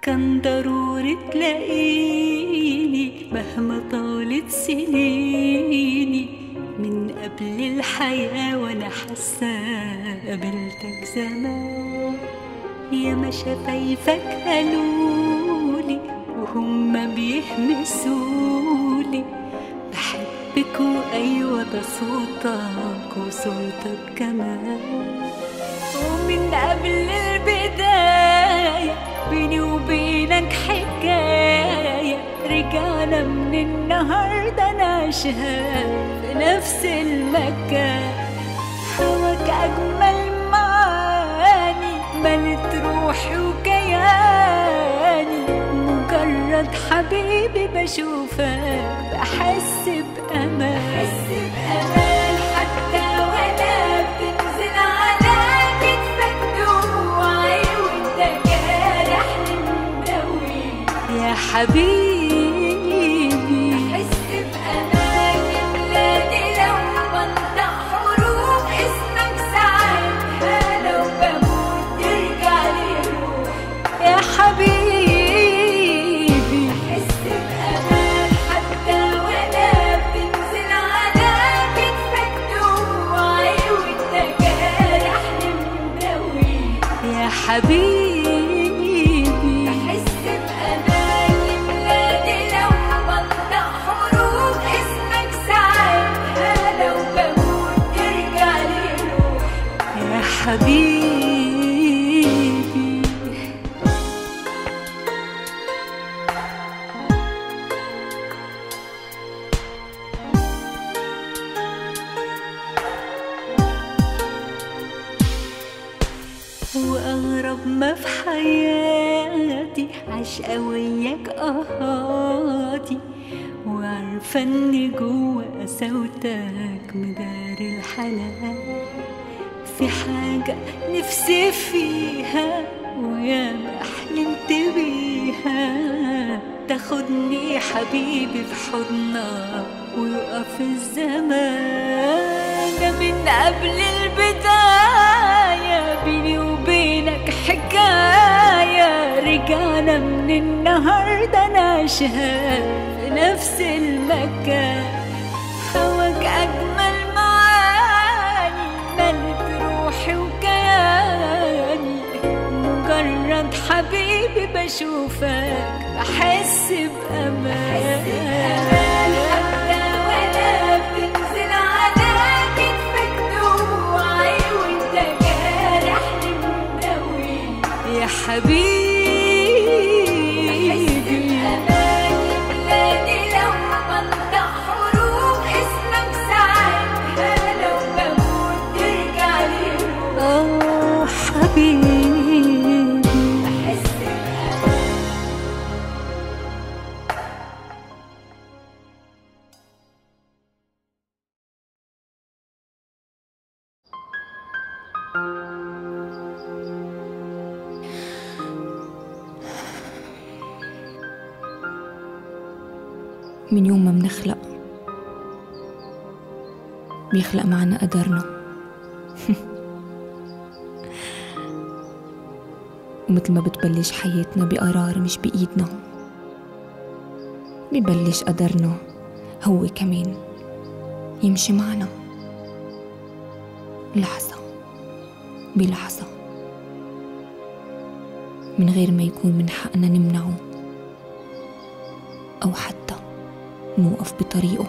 كان ضروري تلاقيني مهما طالت سنيني من قبل الحياة وانا حاسة قابلتك زمان يا ما شفايفك قالولي وهم بيهمسولي بحبك وايوه ده صوتك وصوتك كمان ومن قبل البداية بيني وبينك حكاية رجعنا من النهاردة نعيشها في نفس المكان هواك أجمل معاني ملت روحي وكياني مجرد حبيبي بشوفك بحس بأمان بحس بأمان حتى وأنا بتنزل على كتفك دموعي وأنت جارحني مدوي يا حبيبي بحس بأمان يملاني لو بنطق حروف اسمك ساعتها لو بموت ترجع لي روح يا حبيبي بحس بأمان حتى وأنا بتنزل على كتفك دموعي وأنت جارحني مدوي يا حبيبي بحس بأمان يملاني لو بنطق حروف اسمك ساعتها لو بموت ترجع لي روح يا حبيبي وأغرب ما في حياتي عشقة وياك أهاتي وعارفة إن جوا قساوتك مدار الحنان في حاجة نفسي فيها وياما حلمت بيها تاخدني حبيبي في حضنك ويقف الزمان ده من قبل البداية بيني وبينك حكاية رجعنا من النهاردة نعيشها في نفس المكان هواك أجمل معاني ملت روحي وكياني مجرد حبيبي بشوفك بحس بأمان حتى وأنا بتنزل على كتفك دموعي وأنت جارحني مدوي يا حبيبي بحس بأمان يملاني لو بنطق حروف اسمك ساعتها لو بموت ترجع لي روح آه حبيبي بحس بأمان من يوم ما منخلق بيخلق معنا قدرنا ومثل ما بتبلش حياتنا بقرار مش بإيدنا ببلش قدرنا هو كمان يمشي معنا لحظة بلحظة من غير ما يكون من حقنا نمنعه أو حتى نوقف بطريقه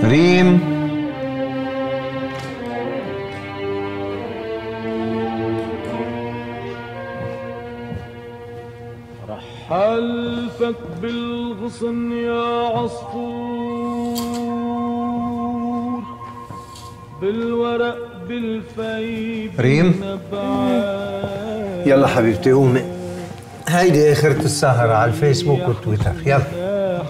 ريم حلفك بالغصن يا عصفور بالورق بالفي ريم. بالنبعات يلا حبيبتي قومي هيدي اخرة السهرة على الفيسبوك والتويتر يلا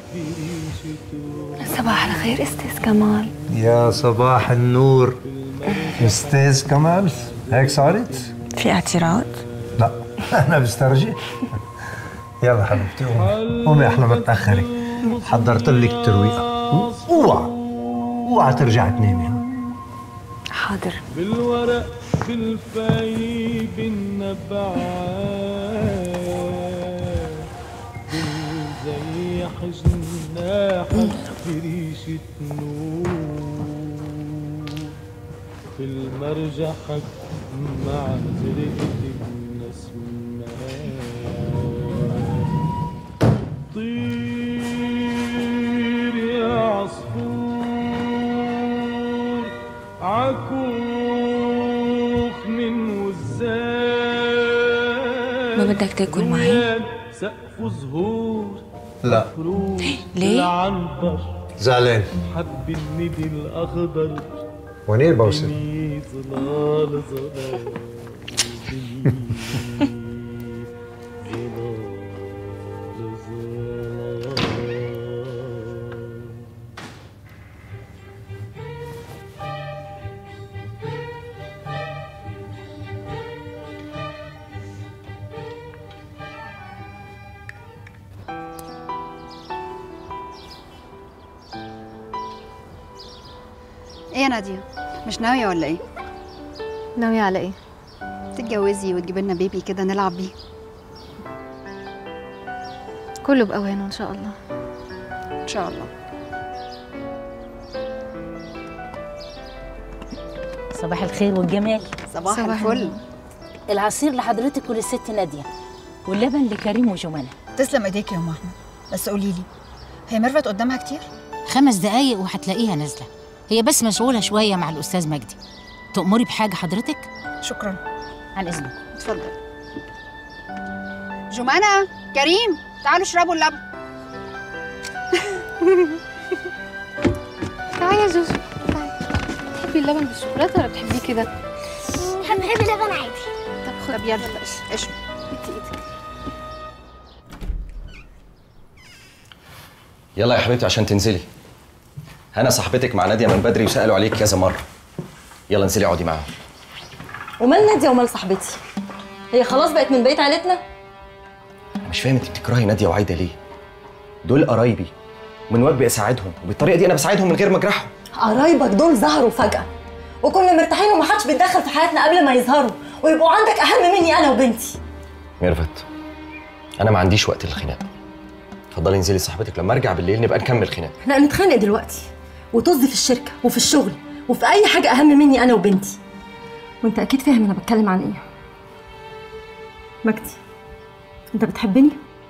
صباح الخير استاذ كمال يا صباح النور استاذ كمال هيك صارت؟ في اعتراض لا انا بسترجي يلا حبيبتي قومي قومي احنا متأخرة حضرت لك الترويقة اوعى اوعى ترجع تنامي ها؟ حاضر بالورق بالفي بالنبعات زي جناحك بريشة نور في المرجحك مع زرقة النسمات طير يا عصفور عكوخ من وزان ما بدك تاكل معي؟ سقف زهور لا روح ليه؟ العنبر زعلان حب الندي الاخضر ونير بوسم بني ظلال ظلال ايه يا نادية مش ناوية ولا ايه؟ ناوية على ايه؟ تتجوزي وتجيب لنا بيبي كده نلعب بيه كله بأوانه ان شاء الله ان شاء الله صباح الخير والجمال صباح, صباح الفل النور. العصير لحضرتك وللست ناديه واللبن لكريم وجمانه تسلم ايديك يا ام احمد بس قولي لي هي ميرفت قدامها كتير؟ خمس دقايق وهتلاقيها نازلة هي بس مشغولة شوية مع الأستاذ مجدي تأمري بحاجة حضرتك؟ شكرا عن إذنك اتفضل جمانة كريم تعالوا اشربوا اللبن تعالي يا جوجو تعالي بتحبي اللبن بالشوكولاتة ولا بتحبيه كده؟ بحب بحب اللبن عادي طب خدي طب يلا اشرب حطي ايدك يلا يا حبيبتي عشان تنزلي هنا صاحبتك مع ناديه من بدري وسالوا عليك كذا مره يلا انزلي اقعدي معاهم ومال ناديه ومال صاحبتي هي خلاص بقت من بيت عيلتنا انا مش فاهم انت بتكرهي ناديه وعايده ليه دول قرايبي ومن واجبي اساعدهم وبالطريقه دي انا بساعدهم من غير ما اجرحهم قرايبك دول ظهروا فجاه وكنا مرتاحين ومحدش بيتدخل في حياتنا قبل ما يظهروا ويبقوا عندك اهم مني انا وبنتي ميرفت انا ما عنديش وقت للخناق اتفضلي انزلي صاحبتك لما ارجع بالليل نبقى نكمل خناق احنا هنتخانق دلوقتي وطز في الشركه وفي الشغل وفي اي حاجه اهم مني انا وبنتي وانت اكيد فاهم انا بتكلم عن ايه مجدي انت بتحبني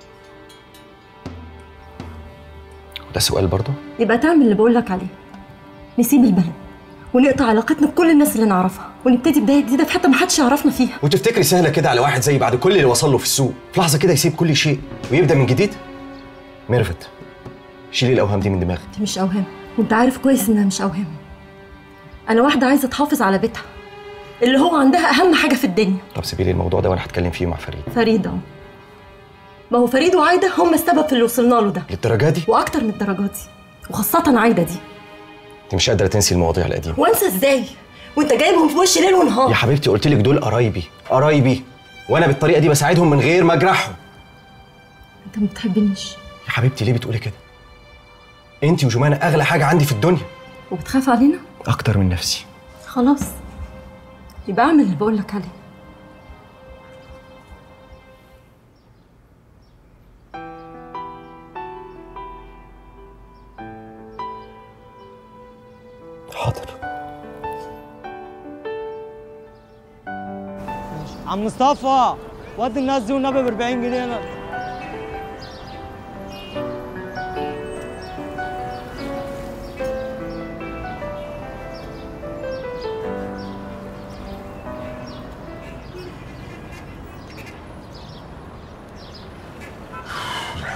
وده سؤال برضه يبقى تعمل اللي بقولك عليه نسيب البلد ونقطع علاقتنا بكل الناس اللي نعرفها ونبتدي بدايه جديده في حته محدش يعرفنا فيها وتفتكري سهله كده على واحد زي بعد كل اللي وصل له في السوق في لحظه كده يسيب كل شيء ويبدا من جديد ميرفت شيلي الاوهام دي من دماغك دي مش اوهام وانت عارف كويس انها مش اوهام انا واحده عايزه تحافظ على بيتها اللي هو عندها اهم حاجه في الدنيا طب سيبي لي الموضوع ده وانا هتكلم فيه مع فريد فريد اهو ما هو فريد وعايده هم السبب في اللي وصلنا له ده للدرجه دي واكتر من الدرجات دي وخاصه عايده دي انت مش قادره تنسي المواضيع القديمه وانسى ازاي وانت جايبهم في وشي ليل ونهار يا حبيبتي قلت لك دول قرايبي قرايبي وانا بالطريقه دي بساعدهم من غير ما اجرحهم انت ما بتحبنيش يا حبيبتي ليه بتقولي كده انت وجمانه اغلى حاجه عندي في الدنيا وبتخاف علينا اكتر من نفسي خلاص يبقى اعمل اللي بقولك عليه حاضر عم مصطفى ودي الناس دي والنبي ب 40 جنيه انا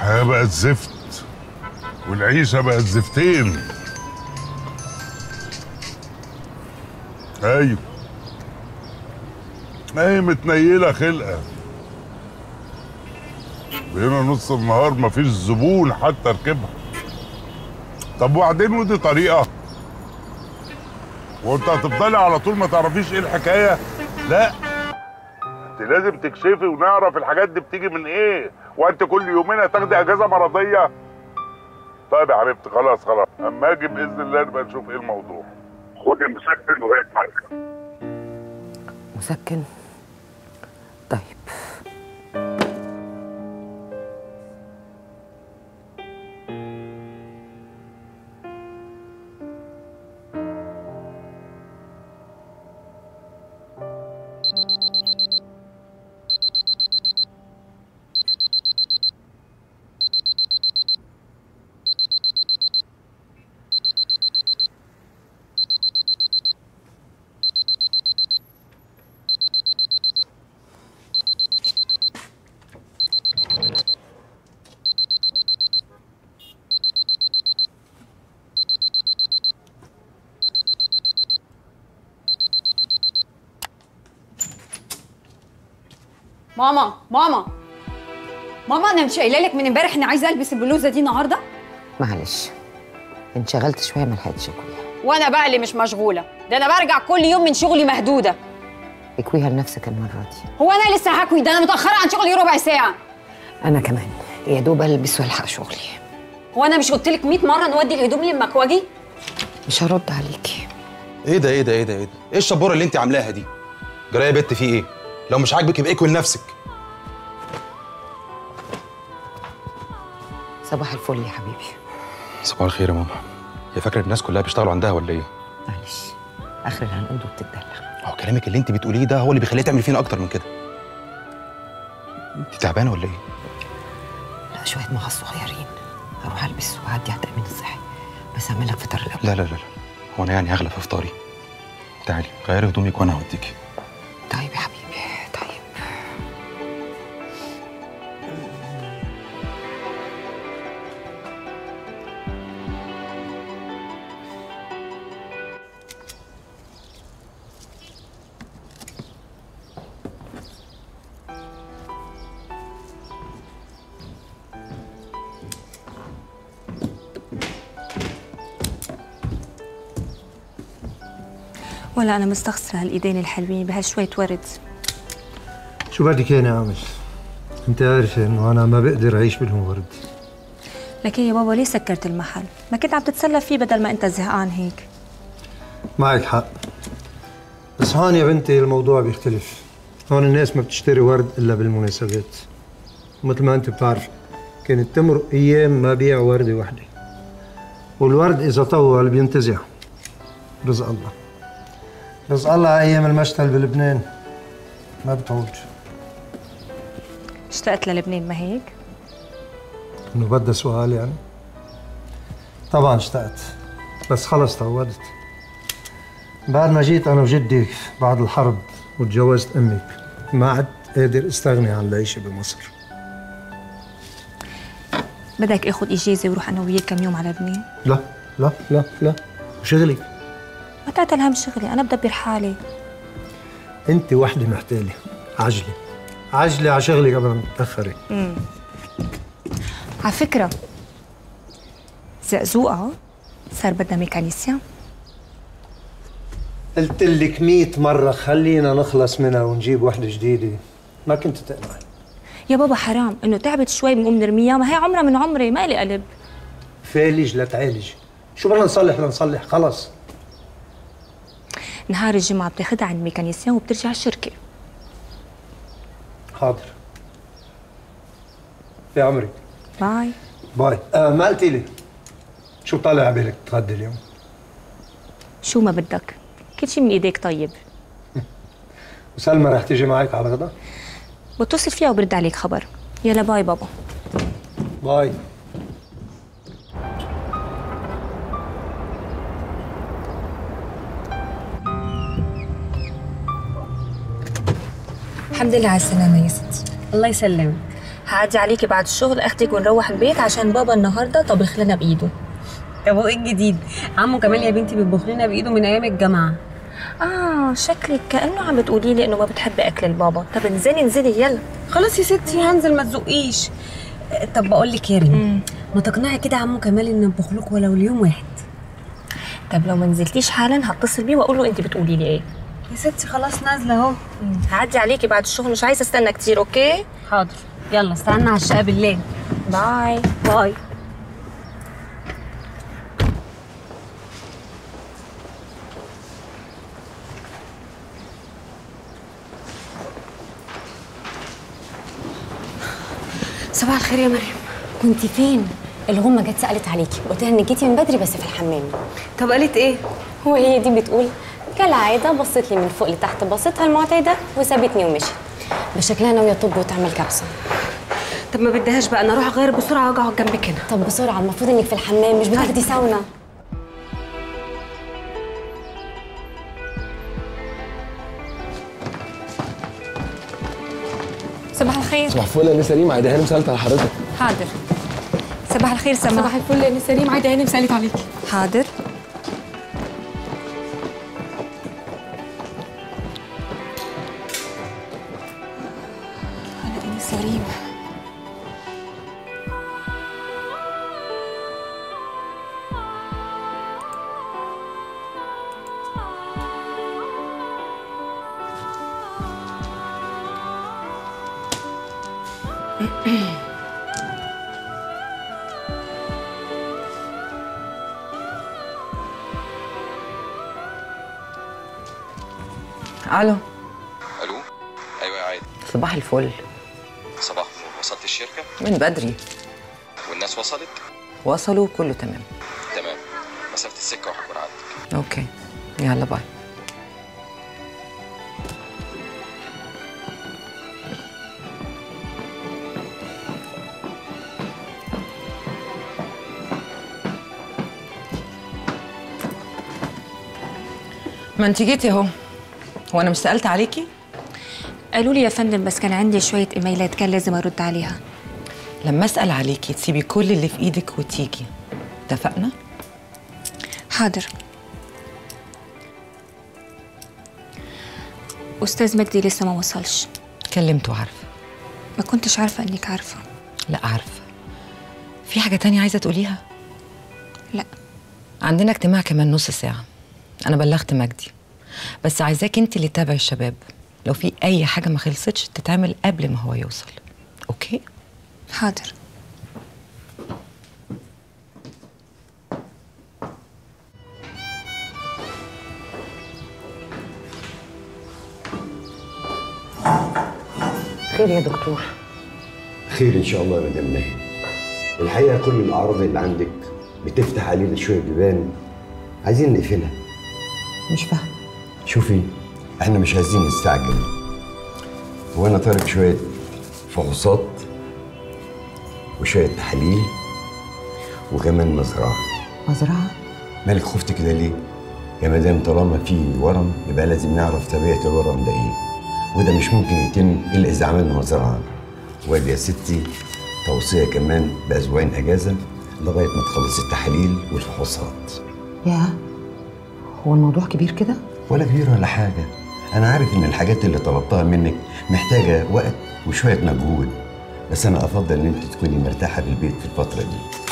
الحياة بقت زفت والعيشة بقت زفتين ايوه اهي متنيلة خلقة بقينا نص النهار مفيش زبون حتى ركبها طب وبعدين ودي طريقة وانت هتفضلي على طول ما تعرفيش ايه الحكاية لا انت لازم تكشفي ونعرف الحاجات دي بتيجي من ايه وانت كل يومين هتاخدي اجازة مرضية طيب يا حبيبتي خلاص خلاص اما اجي باذن الله نبقى نشوف ايه الموضوع خدي المسكن وهي معاك مسكن طيب ماما ماما ماما انا مش قايله لك من امبارح اني عايزه البس البلوزه دي النهارده معلش انشغلت شويه ما لحقتش اكويها وانا بقى اللي مش مشغوله ده انا برجع كل يوم من شغلي مهدوده اكويها لنفسك المره دي هو انا لسه هكوي ده انا متاخره عن شغلي ربع ساعه انا كمان يا دوب البس والحق شغلي هو انا مش قلت لك 100 مره نودي الهدوم للمكواجي مش هرد عليكي ايه ده ايه ده ايه ده ايه ده ايه الشبوره اللي انت عاملاها دي جرايه يا بت في ايه لو مش عاجبك يبقى اكوي لنفسك صباح الفل يا حبيبي صباح الخير يا ماما هي فاكره الناس كلها بيشتغلوا عندها ولا ايه معلش اخر العنقود وبتدلع هو كلامك اللي انت بتقوليه ده هو اللي بيخليها تعمل فينا اكتر من كده انت تعبانه ولا ايه لا شويه مغص صغيرين هروح البس واعدي على التامين الصحي بس اعمل لك فطار الاول لا لا لا لا هو انا يعني هغلب في فطاري تعالي غيري هدومك وانا هوديكي طيب يا حبيبي طيب ولا أنا مستخسرة هالإيدين الحلوين بهالشوية ورد شو بدك اياني اعمل؟ انت عارفه انه انا ما بقدر اعيش بدون ورد لكن يا بابا ليه سكرت المحل؟ ما كنت عم تتسلى فيه بدل ما أنت زهقان هيك معك حق بس هون يا بنتي الموضوع بيختلف هون الناس ما بتشتري ورد الا بالمناسبات مثل ما انت بتعرف كانت تمرق ايام ما بيع ورده وحده والورد اذا طول بينتزع رزق الله رزق الله ايام المشتل بلبنان ما بتعود اشتقت للبنان ما هيك؟ انه بدها سؤال يعني طبعا اشتقت بس خلص تعودت بعد ما جيت انا وجدي بعد الحرب وتجوزت امك ما عدت قادر استغني عن العيشه بمصر بدك اخذ اجازه وروح انا وياك كم يوم على لبنان؟ لا لا لا لا وشغلي ما تعتل هم شغلي انا بدبر حالي انت وحده محتاله عجلي عجلي على شغلي قبل ما تتاخري امم على فكره زقزوقه صار بدها ميكانيسيان قلت لك 100 مره خلينا نخلص منها ونجيب وحده جديده ما كنت تقنعي يا بابا حرام انه تعبت شوي بنقوم نرميها ما هي عمرها من عمري ما لي قلب فالج لتعالج شو بدنا نصلح لنصلح خلص نهار الجمعه بتاخدها عند ميكانيسيان وبترجع الشركه حاضر يا عمري باي باي آه ما قلتي لي شو طالع على بالك تغدي اليوم شو ما بدك كل شيء من ايديك طيب وسلمى رح تيجي معك على الغداء بتصل فيها وبرد عليك خبر يلا باي بابا باي الحمد لله على السلامة يا ستي الله يسلمك هعدي عليكي بعد الشغل اخدك ونروح البيت عشان بابا النهارده طبخ لنا بايده طب وايه الجديد عمو كمال يا بنتي بيطبخ لنا بايده من ايام الجامعه اه شكلك كانه عم بتقولي لي انه ما بتحبي اكل البابا طب انزلي انزلي يلا خلاص يا ستي هنزل ما تزقيش طب بقول لك يا ريم ما تقنعي كده عمو كمال ان اطبخ لكم ولو اليوم واحد طب لو ما نزلتيش حالا هتصل بيه واقول له انت بتقولي لي ايه يا ستي خلاص نازله اهو هعدي عليكي بعد الشغل مش عايزه استنى كتير اوكي حاضر يلا استنى على الشقه بالليل باي باي صباح الخير يا مريم كنت فين الغمة جت سألت عليكي قلت لها انك جيتي من بدري بس في الحمام طب قالت ايه وهي دي بتقول كالعادة بصت لي من فوق لتحت بصتها المعتادة وسابتني ومشيت بشكلها ناوية تطب وتعمل كبسة طب ما بديهاش بقى انا اروح اغير بسرعه واجي اقعد جنبك هنا طب بسرعة المفروض انك في الحمام مش بتاخدي ساونا صباح الخير صباح الفل يا نسا ريم عادي هانم سالت على حضرتك حاضر صباح الخير سما صباح الفل يا نسا ريم عايده هانم سالت عليكي حاضر انا انسه ريم الو الو ايوه يا عادل صباح الفل صباح النور وصلت الشركه من بدري والناس وصلت وصلوا كله تمام تمام مسافه السكه وهكون عندك اوكي يلا باي ما انت جيتي اهو هو انا مش سالت عليكي قالوا لي يا فندم بس كان عندي شويه ايميلات كان لازم ارد عليها لما اسال عليكي تسيبي كل اللي في ايدك وتيجي اتفقنا حاضر استاذ مجدي لسه ما وصلش كلمته عارفه ما كنتش عارفه انك عارفه لا عارفه في حاجه تانية عايزه تقوليها لا عندنا اجتماع كمان نص ساعه انا بلغت مجدي بس عايزاك انت اللي تتابعي الشباب لو في اي حاجه ما خلصتش تتعمل قبل ما هو يوصل اوكي حاضر خير يا دكتور خير ان شاء الله يا مدام ناهي الحقيقه كل الاعراض اللي عندك بتفتح علينا شويه بيبان عايزين نقفلها مش فاهم شوفي احنا مش عايزين نستعجل وانا طالب شويه فحوصات وشويه تحاليل وكمان مزرعه مزرعه مالك خفت كده ليه يا مدام طالما في ورم يبقى لازم نعرف طبيعه الورم ده ايه وده مش ممكن يتم الا اذا عملنا مزرعه وادي يا ستي توصيه كمان باسبوعين اجازه لغايه ما تخلص التحاليل والفحوصات يا هو الموضوع كبير كده ولا كبير ولا حاجه انا عارف ان الحاجات اللي طلبتها منك محتاجه وقت وشويه مجهود بس انا افضل ان انت تكوني مرتاحه في البيت في الفتره دي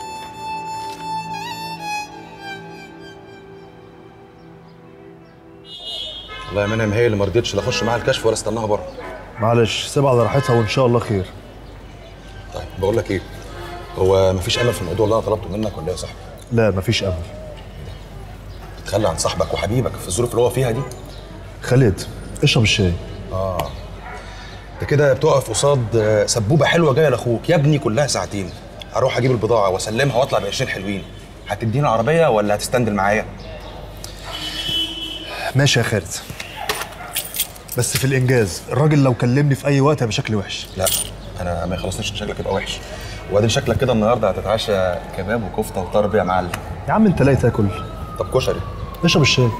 والله يا منعم هي اللي ما رضيتش لا اخش معاها الكشف ولا استناها بره معلش سيبها على راحتها وان شاء الله خير طيب بقول لك ايه هو مفيش امل في الموضوع اللي انا طلبته منك ولا ايه يا صاحبي لا مفيش امل تتخلى عن صاحبك وحبيبك في الظروف اللي هو فيها دي خالد اشرب الشاي اه انت كده بتقف قصاد آه، سبوبه حلوه جايه لاخوك يا ابني كلها ساعتين اروح اجيب البضاعه واسلمها واطلع ب 20 حلوين هتديني عربيه ولا هتستندل معايا ماشي يا خالد بس في الانجاز الراجل لو كلمني في اي وقت هيبقى شكلي وحش لا انا ما يخلصنيش إن شكلك يبقى وحش وبعدين شكلك كده النهارده هتتعشى كباب وكفته وطرب يا معلم يا عم انت لا تاكل طب كشري اشرب الشاي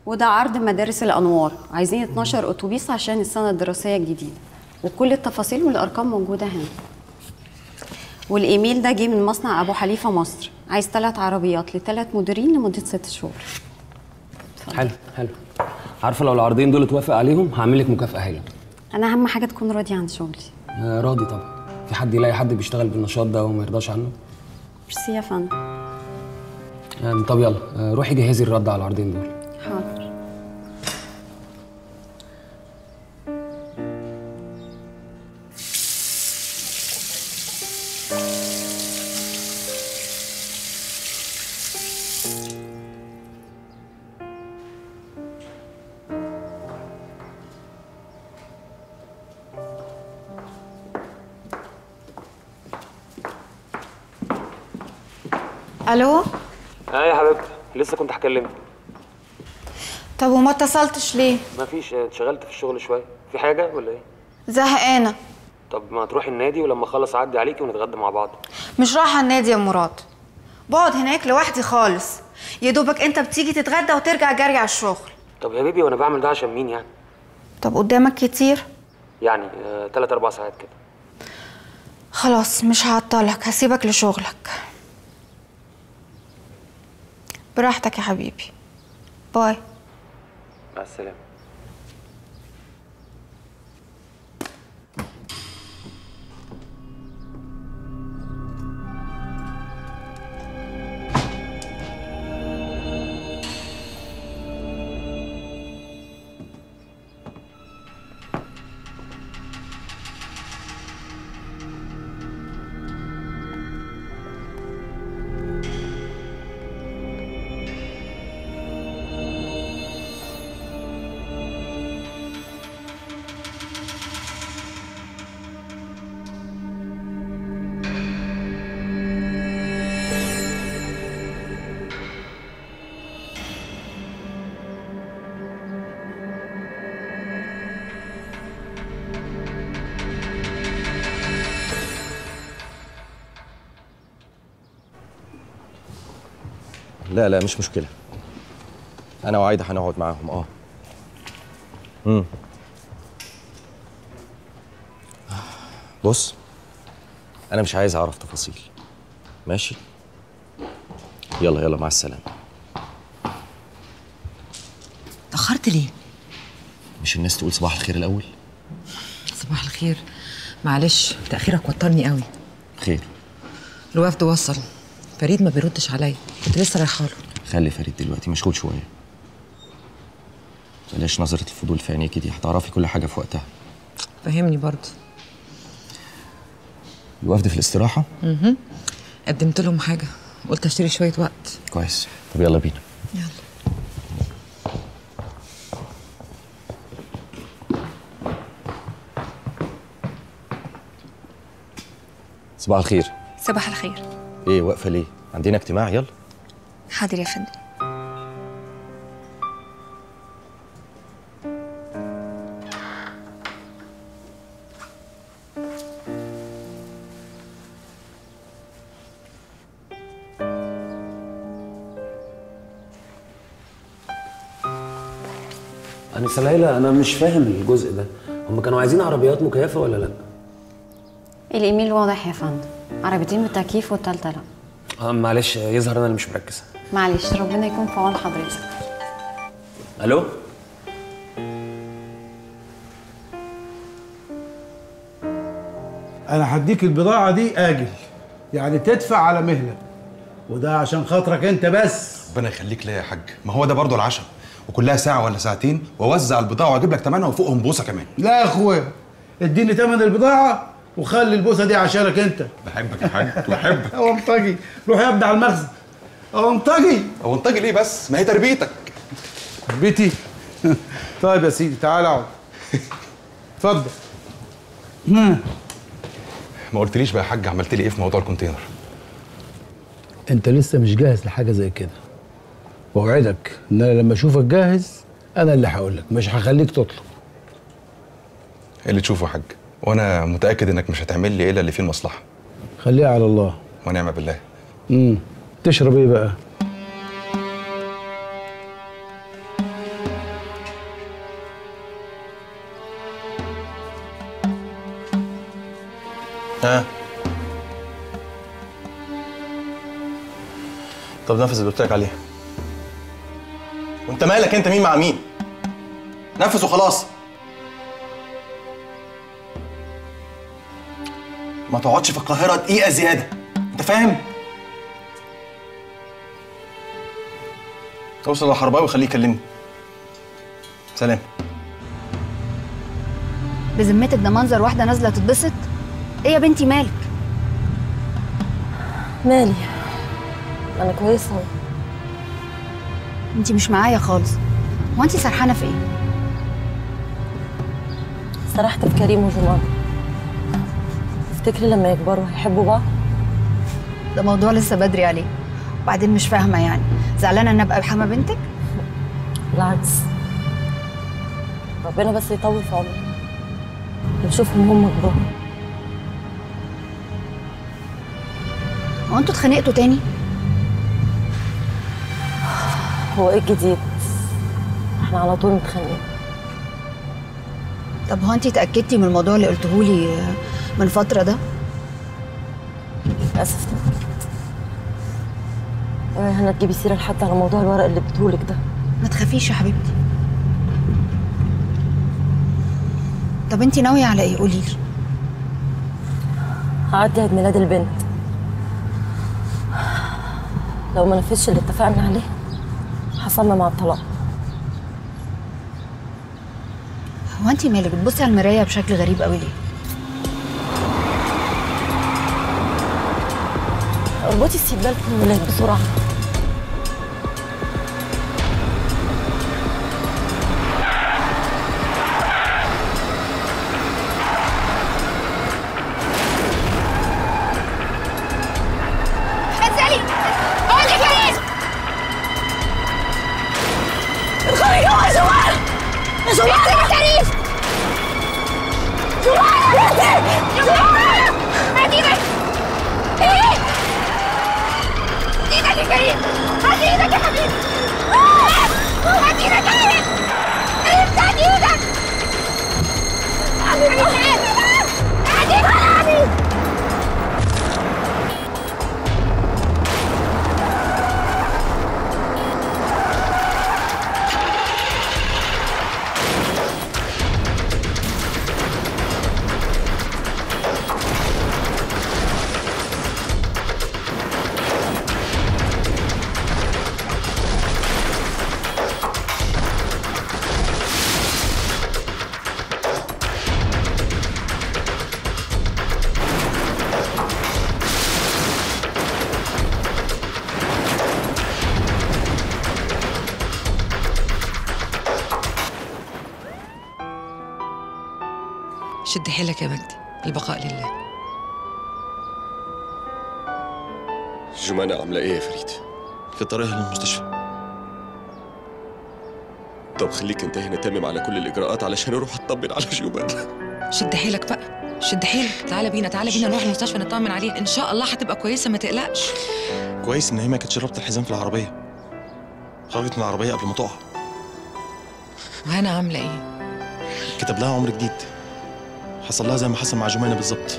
وده عرض مدارس الأنوار عايزين 12 أتوبيس عشان السنة الدراسية الجديدة وكل التفاصيل والأرقام موجودة هنا والإيميل ده جه من مصنع أبو حليفة مصر عايز ثلاث عربيات لثلاث مديرين لمدة ست شهور حلو حلو عارفه لو العرضين دول اتوافق عليهم هعمل لك مكافاه هايله أنا أهم حاجة تكون راضي عن شغلي آه راضي طبعا في حد يلاقي حد بيشتغل بالنشاط ده وما يرضاش عنه ميرسي يا فندم آه طب يلا آه روحي جهزي الرد على العرضين دول حاضر الو اه يا حبيبتي لسه كنت هكلمك طب وما اتصلتش ليه مفيش آه، اتشغلت في الشغل شويه في حاجه ولا ايه زهقانه طب ما تروحي النادي ولما اخلص اعدي عليكي ونتغدى مع بعض مش رايحه النادي يا مراد بقعد هناك لوحدي خالص يا دوبك انت بتيجي تتغدى وترجع جري على الشغل طب يا بيبي وانا بعمل ده عشان مين يعني طب قدامك كتير يعني آه، تلات اربع ساعات كده خلاص مش هعطلك هسيبك لشغلك براحتك يا حبيبي باي مع السلامه لا لا مش مشكله انا وعايده هنقعد معاهم اه امم بص انا مش عايز اعرف تفاصيل ماشي يلا يلا مع السلامه اتأخرت ليه؟ مش الناس تقول صباح الخير الاول صباح الخير معلش تأخيرك وترني قوي خير الوفد وصل فريد ما بيردش عليا كنت لسه رايحه له خلي فريد دلوقتي مشغول شويه بلاش نظرة الفضول في عينيكي دي هتعرفي كل حاجة في وقتها فهمني برضه الوفد في الاستراحة اها قدمت لهم حاجه قلت اشتري شويه وقت كويس طب يلا بينا يلا صباح الخير صباح الخير ايه واقفة ليه عندنا اجتماع يلا حاضر يا فندم أنسة ليلى أنا مش فاهم الجزء ده هم كانوا عايزين عربيات مكيفة ولا لأ؟ الإيميل واضح يا فندم عربيتين بالتكييف والتالتة لأ آه معلش يظهر أنا اللي مش مركز معلش ربنا يكون في عون حضرتك ألو؟ انا هديك البضاعه دي اجل يعني تدفع على مهلك وده عشان خاطرك انت بس ربنا يخليك ليا يا حاج ما هو ده برضه العشاء وكلها ساعة ولا ساعتين واوزع البضاعة واجيب لك ثمنها وفوقهم بوسة كمان لا يا اخويا اديني تمن البضاعه وخلي البوسه دي عشانك انت بحبك يا حاج بحبك هو منطجي روح يا ابني على المخزن هو منطجي هو انتجي ليه بس ما هي تربيتك بيتي طيب يا سيدي تعال اقعد اتفضل ما قلتليش بقى يا حاج عملت لي ايه في موضوع الكونتينر انت لسه مش جاهز لحاجه زي كده واوعدك ان انا لما اشوفك جاهز انا اللي هقول لك مش هخليك تطلب ايه اللي تشوفه يا حاج وانا متأكد انك مش هتعمل لي الا اللي فيه المصلحة خليها على الله ونعم بالله امم تشرب ايه بقى ها طب نفذ اللي قلت لك عليه وانت مالك انت مين مع مين نفذ وخلاص ما تقعدش في القاهرة دقيقة زيادة انت فاهم؟ اوصل للحرباوي وخليه يكلمني سلام بذمتك ده منظر واحده نازله تتبسط ايه يا بنتي مالك مالي انا كويسه اهو انت مش معايا خالص هو انت سرحانه في ايه سرحت في كريم وجمال تفتكري لما يكبروا هيحبوا بعض ده موضوع لسه بدري عليه وبعدين مش فاهمه يعني زعلانه ان ابقى بحما بنتك بالعكس ربنا بس يطول في عمري ونشوفهم هم كبار هو انتوا اتخانقتوا تاني هو ايه الجديد احنا على طول متخانقين طب هو انت اتاكدتي من الموضوع اللي قلتهولي من فتره ده للاسف اوعي هنا تجيبي سيره لحد على موضوع الورق اللي اديتهولك ده ما تخافيش يا حبيبتي طب انت ناويه على ايه قولي لي هعدي عيد ميلاد البنت لو ما نفذش اللي اتفقنا عليه هصمم على الطلاق هو انت مالك بتبصي على المرايه بشكل غريب قوي ليه اربطي السيت بيلت من الولاد بسرعه انزلي قولي كريم ادخلي جوه يا جمال يا جمال يا كريم جمال يا بنتي جمال هات ايدك ايه ايدك يا كريم هات ايدك يا حبيبي هات ايدك يا كريم كريم هات ايدك حبيبي هات ايدك يا حبيبي شد حيلك يا مجدي البقاء لله جمانة عاملة ايه يا فريد؟ في طريقها للمستشفى طب خليك انت هنا تمم على كل الاجراءات علشان اروح اطمن على جمانة شد حيلك بقى شد حيلك تعالى بينا تعالى بينا نروح المستشفى نطمن عليه ان شاء الله هتبقى كويسه ما تقلقش كويس ان هي ما كانتش رابطه الحزام في العربيه خرجت من العربيه قبل ما تقع وهنا عامله ايه كتب لها عمر جديد حصل لها زي ما حصل مع جمانه بالظبط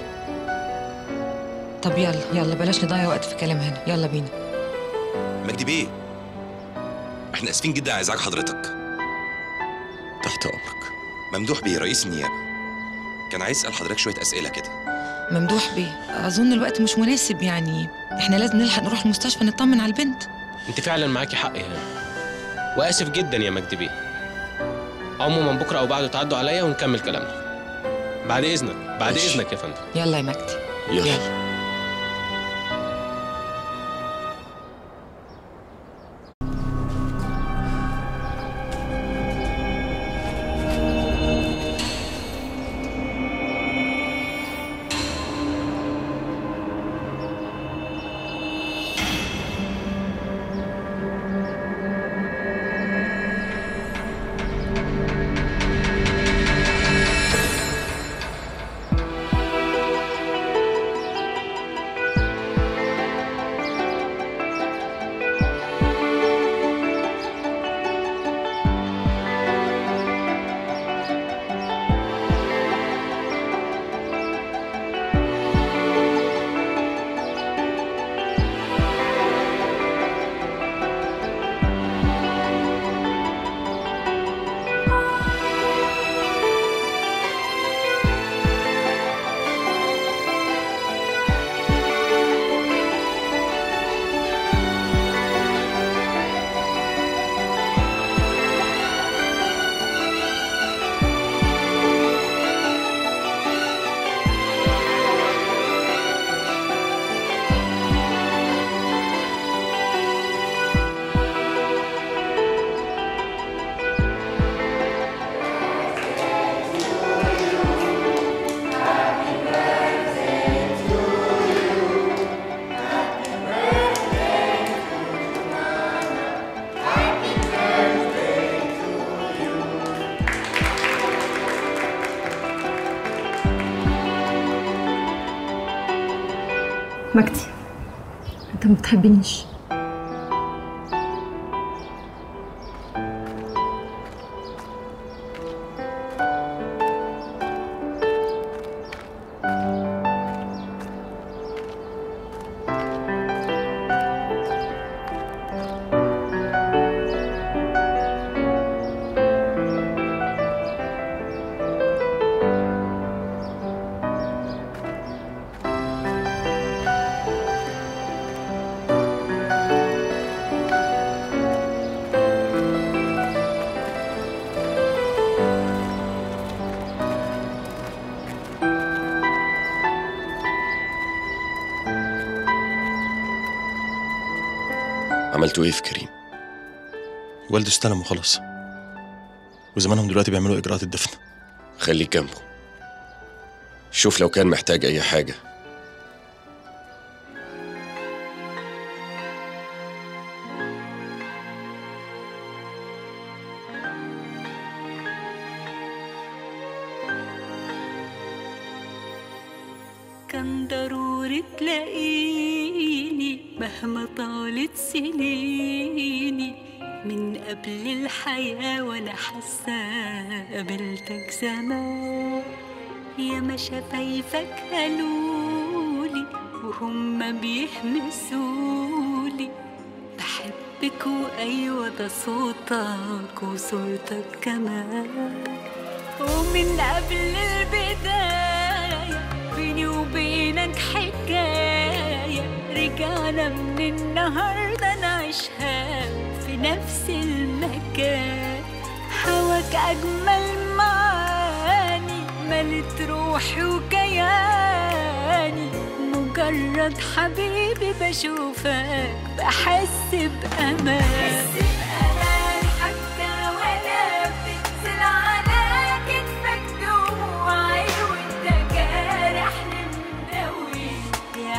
طب يلا يلا بلاش نضيع وقت في كلام هنا يلا بينا مجدي بيه احنا اسفين جدا على ازعاج حضرتك تحت امرك ممدوح بيه رئيس النيابه كان عايز يسال حضرتك شويه اسئله كده ممدوح بيه اظن الوقت مش مناسب يعني احنا لازم نلحق نروح المستشفى نطمن على البنت انت فعلا معاكي حق يا هانم واسف جدا يا مجدي بيه عموما بكره او بعده تعدوا عليا ونكمل كلامنا بعد اذنك بعد ماشي. اذنك يا فندم يلا يا مجدي يلا مجدي انت ما بتحبنيش عملتوا ايه في كريم؟ والده استلم وخلاص وزمانهم دلوقتي بيعملوا اجراءات الدفن خليك جنبه شوف لو كان محتاج اي حاجه كان ضروري تلاقيني مهما طالت سنيني من قبل الحياة وانا حاسة قابلتك زمان يا ما شفايفك قالولي وهم بيهمسولي بحبك وايوه ده صوتك وصورتك كمان ومن قبل البداية بيني وبينك حكاية رجعنا من النهاردة نعيشها في نفس المكان هواك أجمل معاني ملت روحي وكياني مجرد حبيبي بشوفك بحس بأمان حتى ولا بتنزل على كتفك دموعي وانت جارحني مدوي يا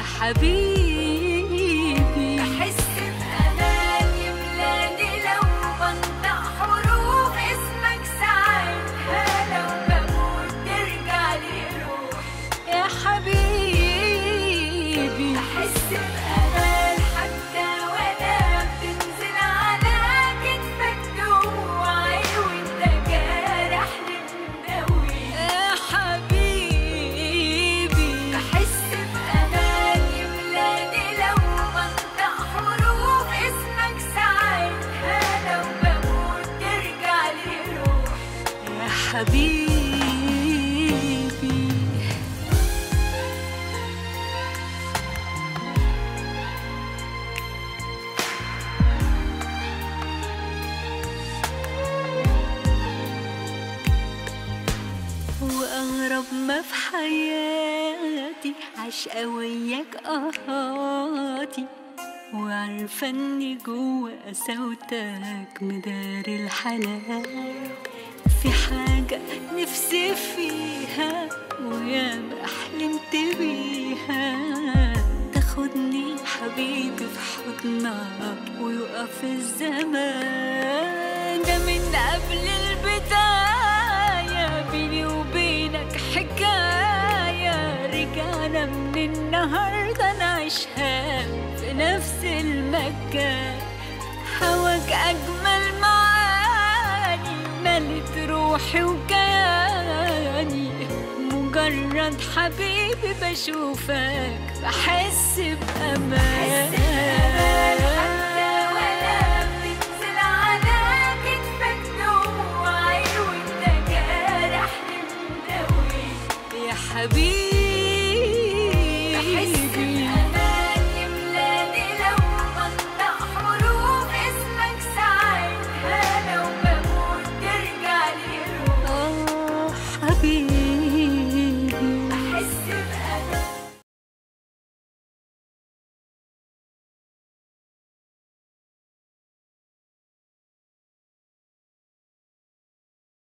حبيبي بحس بأمان يملاني لو بنطق حروف اسمك ساعتها لو بموت ترجع لي روحي يا حبيبي بحس بأمان حتى ولا بتنزل على كتفك دموعي وانت جارحني مدوي يا حبيبي بحس بأمان يملاني لو بنطق حروف اسمك ساعتها لو بموت ترجع لي روحي يا حبيبي وأغرب ما في حياتي عشقة وياك قهاتي وعارفة إني جوا قساوتك مداري الحنان في حاجة نفسي فيها وياما حلمت بيها تاخدني حبيبي في حضنك ويقف الزمان ده من قبل البداية بيني وبينك حكاية رجعنا من النهاردة نعيشها في نفس المكان هواك أجمل معاني ملت روحي وكياني مجرد حبيبي بشوفك بحس بأمان